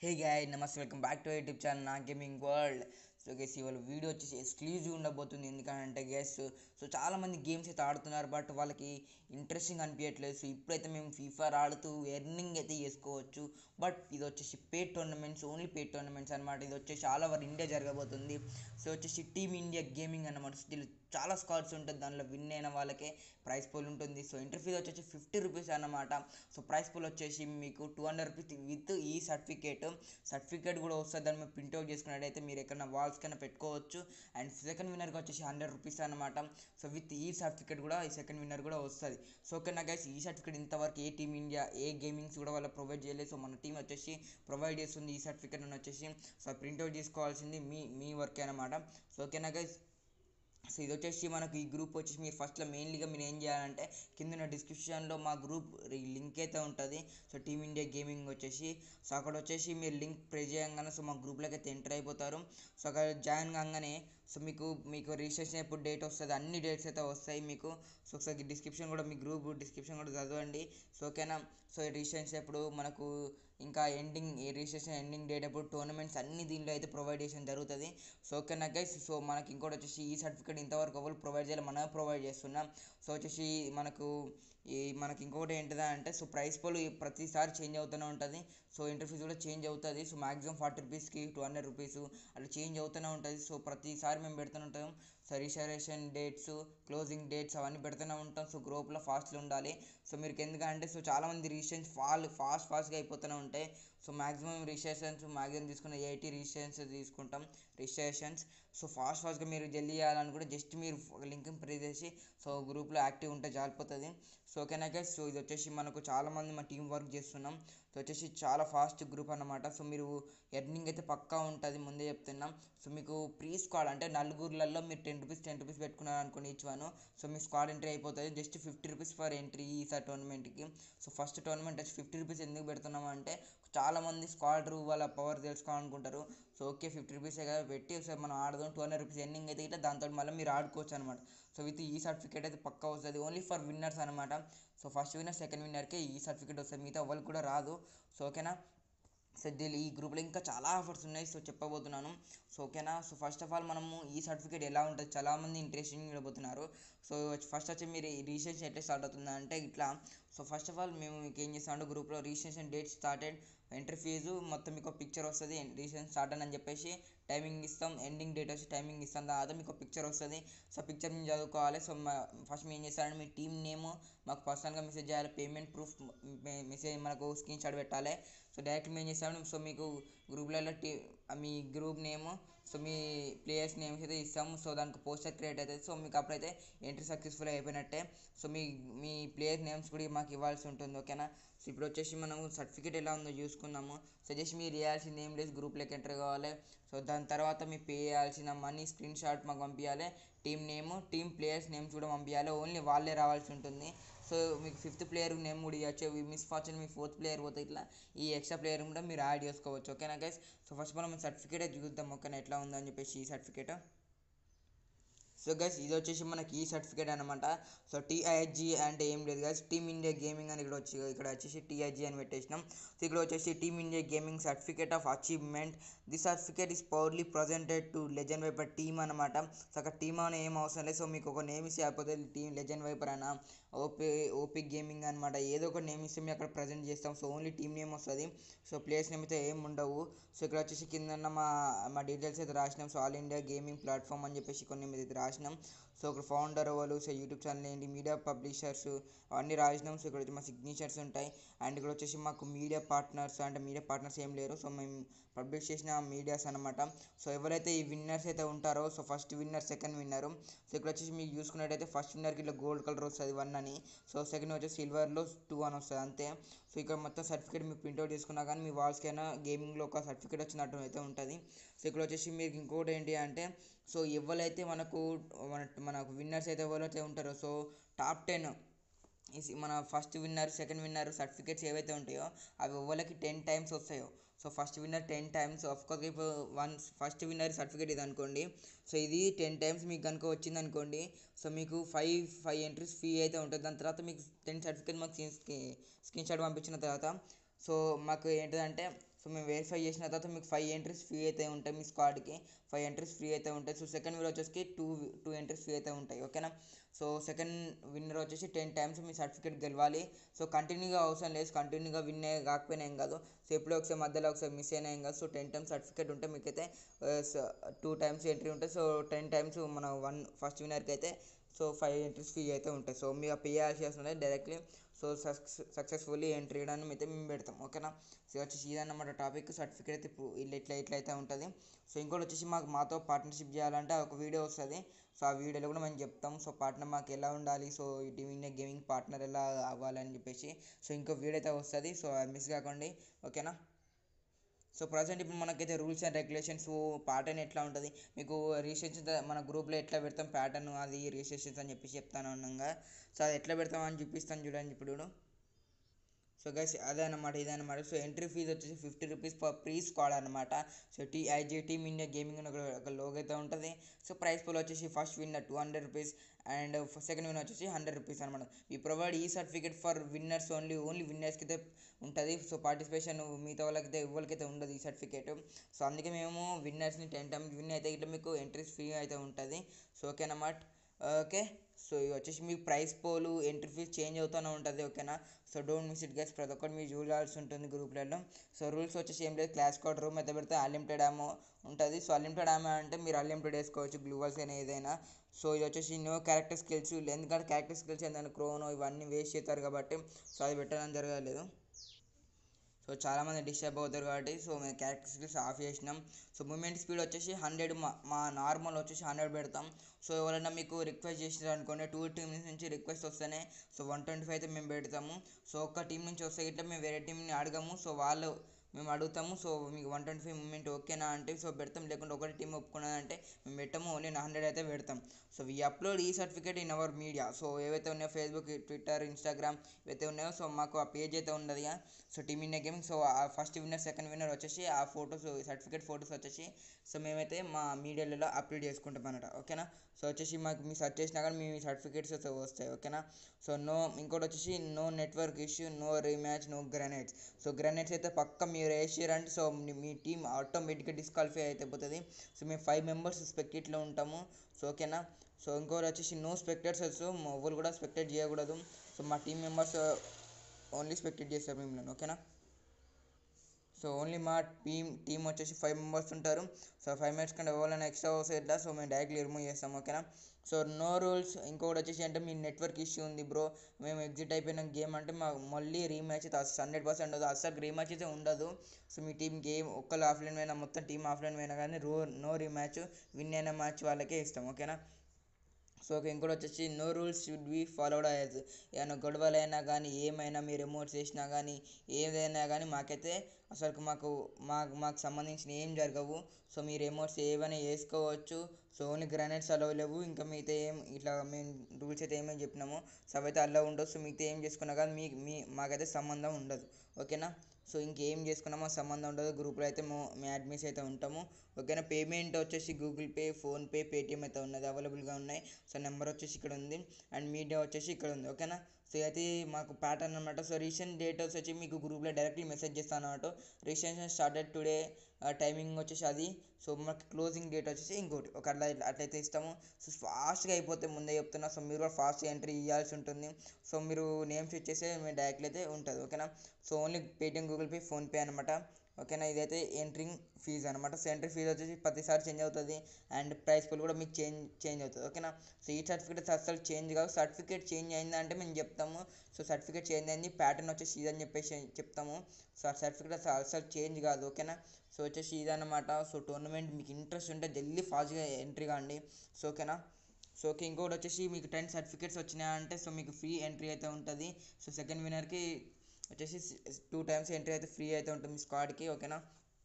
హే guy నమస్తే welcome back to YouTube channel నా gaming world so guess ఇవాళ video వచ్చేసి ఎక్స్క్లూజివ్ ఉండబోతుంది ఎందుకంటే గెస్ సో చాలామంది గేమ్స్ అయితే ఆడుతున్నారు బట్ వాళ్ళకి ఇంట్రెస్టింగ్ అనిపించట్లేదు సో ఇప్పుడైతే మేము ఫీఫర్ ఆడుతూ ఎర్నింగ్ అయితే చేసుకోవచ్చు బట్ ఇది వచ్చేసి pay tournaments only pay tournaments అనమాట ఇది వచ్చేసి ఆల్ ఓవర్ ఇండియా జరగబోతుంది సో వచ్చేసి టీమ్ ఇండియా గేమింగ్ అనమాట సో దీనిలో చాలా స్కార్స్ ఉంటుంది దానిలో విన్ అయిన వాళ్ళకే ప్రైస్ పూల్ ఉంటుంది సో ఎంట్రీ ఫీజ్ వచ్చేసి ఫిఫ్టీ రూపీస్ అన్నమాట సో ప్రైస్ పూల్ వచ్చేసి మీకు టూ హండ్రెడ్ రూపీస్ విత్ ఈ సర్టిఫికేట్ సర్టిఫికేట్ కూడా వస్తుంది దాన్ని మీరు ప్రింట్అవుట్ చేసుకున్నట్టయితే మీరు ఎక్కడైనా వాల్స్ కన్నా పెట్టుకోవచ్చు అండ్ సెకండ్ విన్నర్కి వచ్చేసి హండ్రెడ్ రూపీస్ అనమాట సో విత్ ఈ సర్టిఫికేట్ కూడా ఈ సెకండ్ విన్నర్ కూడా వస్తుంది సో ఓకే నా గైస్ ఈ సర్టిఫికేట్ ఇంతవరకు ఏ టీమ్ ఇండియా ఏ గేమింగ్స్ కూడా వాళ్ళు ప్రొవైడ్ చేయలేదు సో మన టీం వచ్చేసి ప్రొవైడ్ చేస్తుంది ఈ సర్టిఫికేట్ అని వచ్చేసి సో ప్రింట్అవుట్ చేసుకోవాల్సింది మీ మీ వర్క్ అనమాట సో ఓకేనా గైస్ సో ఇది వచ్చేసి మనకు ఈ గ్రూప్ వచ్చేసి మీరు ఫస్ట్లో మెయిన్లీగా మీరు ఏం చేయాలంటే కింద డిస్క్రిప్షన్లో మా గ్రూప్ లింక్ అయితే ఉంటుంది సో టీమ్ ఇండియా గేమింగ్ వచ్చేసి సో అక్కడ వచ్చేసి మీరు లింక్ ప్రెస్ చేయగానే సో మా గ్రూప్లోకి అయితే ఎంటర్ అయిపోతారు సో అక్కడ జాయిన్ కాగానే సో మీకు మీకు రిజిస్ట్రేషన్ ఎప్పుడు డేట్ వస్తుంది అన్ని డేట్స్ అయితే వస్తాయి మీకు సో ఒకసారి డిస్క్రిప్షన్ కూడా మీ గ్రూప్ డిస్క్రిప్షన్ కూడా చదవండి సో ఓకేనా సో రిజిస్ట్రేషన్ ఎప్పుడు మనకు ఇంకా ఎండింగ్ రిజిస్ట్రేషన్ ఎండింగ్ డేట్ అప్పుడు టోర్నమెంట్స్ అన్ని దీనిలో అయితే ప్రొవైడ్ చేయడం జరుగుతుంది సో ఓకేనా గైస్ సో మనకి ఇంకోటి వచ్చేసి ఈ సర్టిఫికేట్ ఇంతవరకు ఎవరు ప్రొవైడ్ చేయాలి మనమే ప్రొవైడ్ చేస్తున్నాం సో వచ్చేసి మనకు ఈ మనకి ఇంకొకటి ఏంటిదా అంటే సో ప్రైస్ పోల్ ప్రతిసారి చేంజ్ అవుతూనే ఉంటుంది సో ఇంటర్ఫీస్ కూడా చేంజ్ అవుతుంది సో మాక్సిమం ఫార్టీ రూపీస్కి టూ హండ్రెడ్ రూపీస్ అలా చేంజ్ అవుతూనే ఉంటుంది సో ప్రతిసారి మేము పెడుతూనే ఉంటాం so reservation dates closing dates అవన్నీ పెడుతూనే ఉంటాం సో గ్రూప్లో ఫాస్ట్లో ఉండాలి సో మీరు ఎందుకంటే సో చాలామంది రిజిస్ట్రేషన్స్ ఫాల్ ఫాస్ట్ ఫాస్ట్గా అయిపోతూనే ఉంటాయి సో మాక్సిమం రిజిస్ట్రేషన్స్ మాక్సిమం తీసుకున్న ఎయిటీ రిజిస్ట్రేషన్స్ తీసుకుంటాం రిజిస్ట్రేషన్స్ సో ఫాస్ట్ ఫాస్ట్గా మీరు జల్దీ చేయాలనుకుంటే జస్ట్ మీరు లింక్ ప్రెస్ చేసి సో గ్రూప్లో యాక్టివ్ ఉంటే జారిపోతుంది సో ఓకేనా గైస్ సో ఇది వచ్చేసి మనకు చాలామంది మా టీం వర్క్ చేస్తున్నాం సో వచ్చేసి చాలా ఫాస్ట్ గ్రూప్ అన్నమాట సో మీరు ఎర్నింగ్ అయితే పక్కా ఉంటుంది ముందే చెప్తున్నాం సో మీకు ప్రీ స్క్వాడ్ అంటే నలుగురులలో మీరు టెన్ రూపీస్ టెన్ రూపీస్ పెట్టుకున్నారు అనుకోని ఈచ్ వన్ సో మీ స్క్వాడ్ ఎంట్రీ అయిపోతుంది just fifty rupees for entry ఈసారి టోర్నమెంట్కి సో ఫస్ట్ టోర్నమెంట్ వచ్చి ఫిఫ్టీ రూపీస్ ఎందుకు పెడుతున్నాము అంటే చాలామంది స్క్వాడ్ వాళ్ళ పవర్ తెలుసుకోవాలనుకుంటారు సో ఓకే ఫిఫ్టీ రూపీసే కదా పెట్టి ఒకసారి మనం ఆడదాం టూ హండ్రెడ్ రూపీస్ ఎన్నింగ్ అయితే ఇట్లా దాంతో మళ్ళీ మీరు ఆడుకోవచ్చు అనమాట సో విత్ ఈ సర్టిఫికేట్ అయితే పక్కా వస్తుంది ఓన్లీ ఫర్ విన్నర్స్ అనమాట సో ఫస్ట్ విన్నర్ సెకండ్ విన్నర్కే ఈ సర్టిఫికేట్ వస్తుంది మిగతా వాళ్ళకి కూడా రాదు సో ఓకేనా సో దీని ఈ గ్రూప్లో ఇంకా చాలా ఆఫర్స్ ఉన్నాయి సో చెప్పబోతున్నాను సో ఓకేనా సో ఫస్ట్ ఆఫ్ ఆల్ మనము ఈ సర్టిఫికేట్ ఎలా ఉంటుంది చాలామంది ఇంట్రెస్టింగ్ ఉండబోతున్నారు సో ఫస్ట్ వచ్చి మీరు రిజిస్ట్రేషన్ ఎట్లా స్టార్ట్ అవుతుందా అంటే ఇట్లా సో ఫస్ట్ ఆఫ్ ఆల్ మేము మీకు ఏం చేస్తామంటే గ్రూప్లో registration date started entry fee మొత్తం మీకు పిక్చర్ వస్తుంది రిజిస్ట్రేషన్ స్టార్ట్ అని చెప్పేసి టైమింగ్ ఇస్తాం ఎండింగ్ డేట్ వచ్చి టైమింగ్ ఇస్తాం తర్వాత మీకు పిక్చర్ వస్తుంది సో పిక్చర్ మేము చదువుకోవాలి సో ఫస్ట్ మేము ఏం చేస్తారంటే మీ టీం నేమ్ మాకు పర్సనల్గా మెసేజ్ చేయాలి పేమెంట్ ప్రూఫ్ మెసేజ్ మనకు స్క్రీన్ షాట్ పెట్టాలి సో డైరెక్ట్ మేము ఏం చేస్తాము సో మీకు గ్రూప్లలో టీ మీ గ్రూప్ నేమ్ సో మీ ప్లేయర్స్ నేమ్స్ అయితే ఇస్తాము సో దానికి పోస్టర్ క్రియేట్ అవుతుంది సో మీకు అప్పుడైతే ఎంట్రీ సక్సెస్ఫుల్ అయిపోయినట్టే సో మీ మీ ప్లేయర్ నేమ్స్ కూడా మాకు ఇవ్వాల్సి ఉంటుంది ఓకేనా సో ఇప్పుడు వచ్చేసి మనం సర్టిఫికేట్ ఎలా ఉందో చూసుకుందాము సో జస్ట్ మీరు చేయాల్సింది ఏం లేదు గ్రూప్లోకి ఎంటర్ కావాలి సో దాని తర్వాత మీరు పే చేయాల్సిన మనీ స్క్రీన్ షాట్ మాకు పంపించాలి team name team players names కూడా పంపించాలి ఓన్లీ వాళ్ళే రావాల్సి ఉంటుంది సో మీకు ఫిఫ్త్ ప్లేయర్ నేమ్ కూడా ఇవ్వచ్చు మిస్ ఫార్చ్యూన్ మీ ఫోర్త్ ప్లేయర్ పోతే ఇట్లా ఈ ఎక్స్ట్రా ప్లేయర్ కూడా మీరు యాడ్ చేసుకోవచ్చు ఓకేనా గైస్ సో ఫస్ట్ మనం సర్టిఫికేట్ చూద్దాం ఓకేనా ఎట్లా ఉందని చెప్పేసి ఈ సర్టిఫికేట్ సో గైస్ ఇది వచ్చేసి మనకి ఈ సర్టిఫికేట్ అనమాట సో టీఐజీ అంటే ఏం లేదు గైస్ టీమ్ ఇండియా గేమింగ్ అని ఇక్కడ వచ్చి ఇక్కడ వచ్చేసి టీఐజీ అని పెట్టేసినాం సో ఇక్కడ వచ్చేసి team India gaming certificate of achievement the certificate is proudly presented to legend viper team అనమాట సో అక్కడ టీమ్ అని ఏం అవసరం లేదు సో మీకు ఒక నేమ్ ఇస్తే అయిపోతే టీమ్ లెజెండ్ వైపర్ అయినా ఓపీ ఓపీ గేమింగ్ అనమాట ఏదో ఒక నేమ్ ఇస్తే మేము అక్కడ ప్రజెంట్ చేస్తాం సో ఓన్లీ టీమ్ నేమ్ వస్తుంది సో ప్లేస్ నేమ్ అయితే ఏం ఉండవు సో ఇక్కడ వచ్చేసి కింద మా మా డీటెయిల్స్ అయితే రాసినాం so all India gaming platform అని చెప్పేసి కొన్ని అయితే రాసినాం సో ఇక్కడ ఫౌండర్ వాళ్ళు సో యూట్యూబ్ ఛానల్ ఏంటి మీడియా పబ్లిషర్స్ అవన్నీ రాసినాం సో ఇక్కడ వచ్చి మా సిగ్నేచర్స్ ఉంటాయి అండ్ ఇక్కడ వచ్చేసి మాకు మీడియా పార్ట్నర్స్ అంటే మీడియా పార్ట్నర్స్ ఏం లేరు సో మేము పబ్లిష్ చేసిన మీడియాస్ అనమాట సో ఎవరైతే ఈ విన్నర్స్ అయితే ఉంటారో so first winner second winner so ఇక్కడ వచ్చేసి మీకు చూసుకున్నట్టయితే ఫస్ట్ విన్నర్కి ఇట్లా గోల్డ్ కలర్ వస్తుంది వన్ అని సో సెకండ్ వచ్చేసి సిల్వర్లో టూ అని వస్తుంది అంతే సో ఇక్కడ మొత్తం సర్టిఫికేట్ మీరు ప్రింట్అవుట్ చేసుకున్నా కానీ మీ వాల్స్కైనా గేమింగ్లో ఒక సర్టిఫికేట్ వచ్చినట్టు అయితే ఉంటుంది సో ఇక్కడ వచ్చేసి మీకు ఇంకోటి ఏంటి అంటే సో ఎవరైతే మనకు మన మనకు విన్నర్స్ అయితే ఎవరైతే ఉంటారో సో టాప్ టెన్ మన first winner second winner certificates ఏవైతే ఉంటాయో అవి ఎవరికి టెన్ టైమ్స్ వస్తాయో so first winner ten times course ఇప్పుడు వన్ ఫస్ట్ విన్నర్ సర్టిఫికేట్ ఇది అనుకోండి సో ఇది టెన్ టైమ్స్ మీకు కనుక వచ్చింది అనుకోండి సో మీకు ఫైవ్ ఫైవ్ ఎంట్రీస్ ఫీ అయితే ఉంటుంది దాని తర్వాత మీకు టెన్ సర్టిఫికేట్ మాకు స్క్రీన్ షాట్ పంపించిన తర్వాత సో మాకు ఏంటిదంటే సో మేము వెరిఫై చేసిన తర్వాత మీకు ఫైవ్ ఎంట్రీస్ ఫ్రీ అయితే ఉంటాయి మీ స్క్వాడ్కి ఫైవ్ ఎంట్రీస్ ఫ్రీ అయితే ఉంటాయి సో సెకండ్ విన్నర్ వచ్చేసి టూ టూ ఎంట్రీస్ ఫ్రీ అయితే ఉంటాయి ఓకేనా సో సెకండ్ విన్నర్ వచ్చేసి టెన్ టైమ్స్ మీ సర్టిఫికేట్ గెలవాలి సో కంటిన్యూగా అవసరం లేదు కంటిన్యూగా విన్ కాకపోయినా ఏం కాదు సో ఎప్పుడో ఒకసారి మధ్యలో ఒకసారి మిస్ అయినా ఏం కాదు సో టెన్ టైమ్స్ సర్టిఫికేట్ ఉంటే మీకైతే టూ టైమ్స్ ఎంట్రీ ఉంటుంది సో టెన్ టైమ్స్ మన వన్ ఫస్ట్ విన్నర్కి అయితే సో ఫైవ్ ఎంట్రీస్ ఫీ అయితే ఉంటాయి సో మీరు పే చేయాల్సి వస్తుంది డైరెక్ట్లీ సో సక్సెస్ఫుల్లీ ఎంట్రీ ఇవ్వడానికి అయితే మేము పెడతాం ఓకేనా సో వచ్చేసి ఇదన్నమాట టాపిక్ సర్టిఫికేట్ అయితే ఇప్పుడు ఇట్లా ఇట్లా ఇట్లా అయితే ఉంటుంది సో ఇంకోటి వచ్చేసి మాకు మాతో పార్ట్నర్షిప్ చేయాలంటే ఒక వీడియో వస్తుంది సో ఆ వీడియోలో కూడా మేము చెప్తాం సో పార్ట్నర్ మాకు ఎలా ఉండాలి సో ఈ టీవీ గేమింగ్ పార్ట్నర్ ఎలా అవ్వాలని చెప్పేసి సో ఇంకో వీడియో అయితే వస్తుంది సో మిస్ కాకండి ఓకేనా సో ప్రజెంట్ ఇప్పుడు మనకైతే రూల్స్ అండ్ రెగ్యులేషన్స్ ప్యాటర్న్ ఎట్లా ఉంటుంది మీకు రిజిస్ట్రేషన్ మన గ్రూప్లో ఎట్లా పెడతాం ప్యాటర్న్ అది రిజిస్ట్రేషన్స్ అని చెప్పేసి చెప్తాను ఉన్నాగా సో అది ఎట్లా పెడతాం అని చూపిస్తాను చూడండి ఇప్పుడు సో గైస్ అదే అనమాట ఇదే అనమాట సో ఎంట్రీ ఫీజు వచ్చేసి ఫిఫ్టీ రూపీస్ పర్ ప్రీ స్క్వాడ్ అనమాట so T IG team India gaming అని ఒక ఒక లోగో అయితే ఉంటుంది సో ప్రైస్ పూల్ వచ్చేసి first winner two hundred rupees and second winner వచ్చేసి హండ్రెడ్ రూపీస్ అనమాట ఈ ప్రొవైడ్ ఈ certificate for winners only only విన్నర్స్కి అయితే ఉంటుంది సో పార్టిసిపేషన్ మిగతా వాళ్ళకైతే ఎవరికైతే ఉండదు ఈ సర్టిఫికేట్ సో అందుకే మేము విన్నర్స్ని టెన్ టైమ్స్ విన్ అయితే ఇట్లా మీకు ఎంట్రీస్ ఫ్రీ అయితే ఉంటుంది సో ఓకేనమాట ఓకే సో ఇవి వచ్చేసి మీకు price pool entry fee change అవుతూనే ఉంటుంది ఓకేనా so don't miss it guys ప్రతి ఒక్కటి మీరు చూడాల్సి ఉంటుంది గ్రూప్లలో సో రూల్స్ వచ్చేసి ఏం లేదు క్లాస్ కోడ్ రూమ్ అయితే పెడితే అన్లిమిటెడ్ ఆమో ఉంటుంది సో అన్లిమిటెడ్ ఆమో అంటే మీరు అన్లిమిటెడ్ వేసుకోవచ్చు గ్లూవల్స్ అయినా ఏదైనా సో ఇది వచ్చేసి నో క్యారెక్టర్ స్కిల్స్ ఎందుకంటే క్యారెక్టర్ స్కిల్స్ ఏంటంటే క్రోనో ఇవన్నీ వేస్ట్ చేస్తారు కాబట్టి సో అది పెట్టడం జరగలేదు సో చాలామంది డిస్టర్బ్ అవుతారు కాబట్టి సో మేము క్యారెక్టర్ స్కిల్స్ ఆఫ్ చేసినాం సో మూమెంట్ స్పీడ్ వచ్చేసి హండ్రెడ్ మా మా నార్మల్ వచ్చేసి హండ్రెడ్ పెడతాం సో ఎవరైనా మీకు రిక్వెస్ట్ చేసినారు అనుకోండి టూ టీమ్స్ నుంచి రిక్వెస్ట్ వస్తేనే సో వన్ ట్వంటీ ఫైవ్ అయితే మేము పెడతాము సో ఒక్క టీం నుంచి వస్తే ఇట్లా మేము వేరే టీంని అడగము సో వాళ్ళు మేము అడుగుతాము సో మీకు వన్ ట్వంటీ ఫైవ్ మూమెంట్ ఓకేనా అంటే సో పెడతాం లేకుంటే ఒకటి టీం ఒప్పుకున్నదంటే మేము పెట్టాము ఓన్లీ హండ్రెడ్ అయితే పెడతాం సో వీ అప్లోడ్ ఈ certificate in our media so ఏవైతే ఉన్నాయో ఫేస్బుక్ ట్విట్టర్ ఇన్స్టాగ్రామ్ ఏవైతే ఉన్నాయో సో మాకు ఆ పేజ్ అయితే ఉన్నది so team India gaming so ఆ ఫస్ట్ విన్నర్ సెకండ్ విన్నర్ వచ్చేసి ఆ ఫొటోస్ సర్టిఫికేట్ ఫొటోస్ వచ్చేసి సో మేమైతే మా మీడియాలలో అప్లోడ్ చేసుకుంటాం అనమాట ఓకేనా సో వచ్చేసి మాకు మీ సెర్చ్ చేసినా కానీ మీ సర్టిఫికేట్స్ అయితే వస్తాయి ఓకేనా సో నో ఇంకోటి వచ్చేసి no network issue no rematch no grenades so grenades అయితే పక్క మీరు వేసారంటే సో మీ టీం ఆటోమేటిక్గా డిస్క్వాలిఫై అయిపోతుంది సో మేము ఫైవ్ మెంబర్స్ స్పెక్టిట్లో ఉంటాము సో ఓకేనా సో ఇంకోటి వచ్చేసి నో స్పెక్టేటర్స్ ఎవరు కూడా స్పెక్టేట్ చేయకూడదు సో మా టీం మెంబర్స్ ఓన్లీ స్పెక్టేట్ చేస్తారు మిమ్మల్ని ఓకేనా సో ఓన్లీ మా టీం టీం వచ్చేసి ఫైవ్ మెంబర్స్ ఉంటారు సో ఫైవ్ మినిట్స్ కంటే ఎవరైనా ఎక్స్ట్రా వస్తే ఎట్లా సో మేము డైరెక్ట్లీ రిమూవ్ చేస్తాం ఓకేనా సో నో రూల్స్ ఇంకొకటి వచ్చేసి అంటే మీ నెట్వర్క్ ఇష్యూ ఉంది బ్రో మేము ఎగ్జిట్ అయిపోయిన గేమ్ అంటే మాకు మళ్ళీ రీమ్యాచ్ అయితే హండ్రెడ్ పర్సెంట్ ఉండదు అసలు రీమ్యాచ్ అయితే ఉండదు సో మీ టీం గేమ్ ఒక్కరు ఆఫ్లైన్ పోయినా మొత్తం టీం ఆఫ్లైన్ పోయినా కానీ రో నో రీమ్యాచ్ విన్ అయిన మ్యాచ్ వాళ్ళకే ఇస్తాం ఓకేనా సో ఓకే ఇంకోటి వచ్చేసి no rules should be followed as ఏమైనా గొడవలైనా కానీ ఏమైనా మీరు ఎమోట్స్ చేసినా కానీ ఏదైనా కానీ మాకైతే అసలు మాకు మాకు మాకు సంబంధించిన ఏం జరగవు సో మీరు ఎమోట్స్ ఏమైనా వేసుకోవచ్చు సో ఓన్లీ గ్రానైట్స్ అలవ్ లేవు ఇంకా మిగతా ఏం ఇట్లా మేము రూల్స్ అయితే ఏమేమి చెప్పినామో సో అవైతే అలవ్ ఉండదు సో మిగతా ఏం చేసుకున్నా కానీ మీ మీ మాకైతే సంబంధం ఉండదు ఓకేనా సో ఇంకేం చేసుకున్నామో సంబంధం ఉండదు గ్రూప్లో అయితే మేము అడ్మిన్స్ అయితే ఉంటాము ఓకేనా పేమెంట్ వచ్చేసి గూగుల్ పే ఫోన్పే పేటిఎం అయితే ఉన్నది అవైలబుల్గా ఉన్నాయి సో నెంబర్ వచ్చేసి ఇక్కడ ఉంది అండ్ మీడియా వచ్చేసి ఇక్కడ ఉంది ఓకేనా సో అయితే మాకు ప్యాటర్న్ అనమాట సో రీసెంట్ డేట్ వచ్చి మీకు గ్రూప్లో డైరెక్ట్లీ మెసేజ్ చేస్తాను అన్నమాట రిజిస్ట్రేషన్ స్టార్టెడ్ టుడే టైమింగ్ వచ్చేసి అది సో మనకి క్లోజింగ్ డేట్ వచ్చేసి ఇంకోటి ఒక అట్లా అట్లయితే ఇస్తాము సో ఫాస్ట్గా అయిపోతే ముందే చెప్తున్నా సో మీరు కూడా ఫాస్ట్గా ఎంట్రీ ఇవ్వాల్సి ఉంటుంది సో మీరు నేమ్స్ ఇచ్చేస్తే మేము డైరెక్ట్లీ అయితే ఉంటుంది ఓకేనా so only Paytm Google Pay PhonePe అనమాట ఓకేనా ఇదైతే ఎంట్రింగ్ ఫీజు అనమాట సో ఎంట్రీ ఫీజు వచ్చేసి ప్రతిసారి చేంజ్ అవుతుంది అండ్ ప్రైస్ పూల్ కూడా మీకు చేంజ్ చేంజ్ అవుతుంది ఓకేనా సో ఈ సర్టిఫికేట్ అసలు చేంజ్ కాదు సర్టిఫికేట్ చేంజ్ అయిందంటే మేము చెప్తాము సో సర్టిఫికేట్ చేంజ్ అయింది ప్యాటర్న్ వచ్చేసి ఇదని చెప్పేసి చెప్తాము సో ఆ సర్టిఫికేట్ అసలు అసలు చేంజ్ కాదు ఓకేనా సో వచ్చేసి ఇదన్నమాట సో టోర్నమెంట్ మీకు ఇంట్రెస్ట్ ఉంటే జల్దీ ఫాస్ట్గా ఎంట్రీ కాండి సో ఓకేనా సో ఓకే ఇంకోటి వచ్చేసి మీకు టెన్ సర్టిఫికేట్స్ వచ్చినాయంటే సో మీకు ఫ్రీ ఎంట్రీ అయితే ఉంటుంది సో సెకండ్ విన్నర్కి వచ్చేసి టూ టైమ్స్ ఎంట్రీ అయితే ఫ్రీ అయితే ఉంటుంది మీ స్క్వాడ్కి ఓకేనా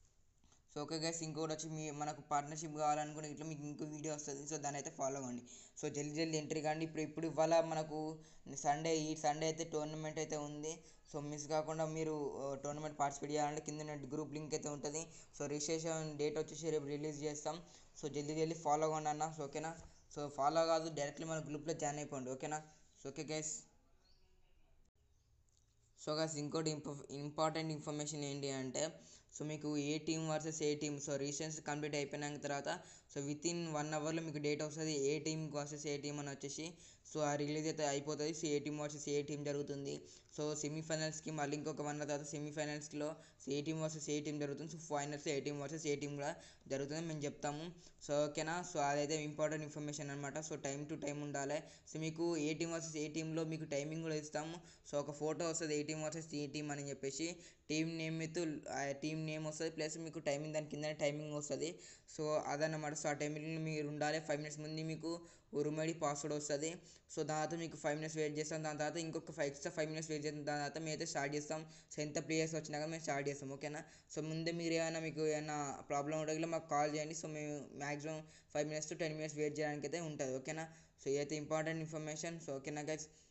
సో ఓకే గైస్ ఇంకోటి వచ్చి మీ మనకు పార్ట్నర్షిప్ కావాలనుకుని ఇట్లా మీకు ఇంకో వీడియో వస్తుంది సో దాన్ని అయితే ఫాలో అవ్వండి సో జల్దీ జల్దీ ఎంట్రీ కానీ ఇప్పుడు ఇప్పుడు ఇవాళ మనకు సండే ఈ సండే అయితే టోర్నమెంట్ అయితే ఉంది సో మిస్ కాకుండా మీరు టోర్నమెంట్ పార్టిసిపేట్ చేయాలంటే కింద గ్రూప్ లింక్ అయితే ఉంటుంది సో రిజిస్ట్రేషన్ డేట్ వచ్చేసి రేపు రిలీజ్ చేస్తాం సో జల్దీ జల్దీ ఫాలో అవ్వండి అన్న సో ఓకేనా సో ఫాలో కాదు డైరెక్ట్లీ మన గ్రూప్లో జాయిన్ అయిపోండి ఓకేనా so okay guys so guys ఇంకోటి ఇంప ఇంపార్టెంట్ ఇన్ఫర్మేషన్ ఏంటి అంటే సో మీకు ఏ టీం వర్సెస్ ఏ టీం సో రీసెన్స్ కంప్లీట్ అయిపోయిన తర్వాత సో విత్ ఇన్ వన్ అవర్లో మీకు డేట్ వస్తుంది ఏ టీం వర్సెస్ ఏ టీం అని వచ్చేసి సో ఆ రిలీజ్ అయితే అయిపోతుంది సో ఏ టీం వర్సెస్ ఏ టీం జరుగుతుంది సో సెమీఫైనల్స్కి మళ్ళీ ఇంకొక వన్ తర్వాత సెమీఫైనల్స్లో సో ఏ టీం వర్సెస్ ఏ టీం జరుగుతుంది సో ఫైనల్స్ ఏ టీం వర్సెస్ ఏ టీం కూడా జరుగుతుంది మేము చెప్తాము సో ఓకేనా సో అదైతే ఇంపార్టెంట్ ఇన్ఫర్మేషన్ అనమాట సో టైం టు టైం ఉండాలి సో మీకు ఏ టీం వర్సెస్ ఏ టీంలో మీకు టైమింగ్ కూడా ఇస్తాము సో ఒక ఫోటో వస్తుంది ఏ టీం వర్సెస్ ఏ టీం అని చెప్పేసి team name with team name వస్తుంది ప్లస్ మీకు టైమింగ్ దాని కింద టైమింగ్ వస్తుంది సో అదన్నమాట సో ఆ టైమింగ్ మీరు ఉండాలి ఫైవ్ మినిట్స్ ముందు మీకు ఉరుమడి పాస్వర్డ్ వస్తుంది సో దాని తర్వాత మీకు ఫైవ్ మినిట్స్ వెయిట్ చేస్తాం దాని తర్వాత ఇంకొక five extra five minutes wait చేస్తాం దాని తర్వాత మేము అయితే స్టార్ట్ చేస్తాం సో ఎంత ప్లేయర్స్ వచ్చినా కానీ మేము స్టార్ట్ చేస్తాం ఓకేనా సో ముందే మీరు ఏమైనా మీకు ఏమైనా ప్రాబ్లం ఉంటే మాకు కాల్ చేయండి సో మేము maximum five minutes to ten minutes wait చేయడానికి అయితే ఉంటుంది ఓకేనా సో ఇదైతే ఇంపార్టెంట్ ఇన్ఫర్మేషన్ సో ఓకేనా గైస్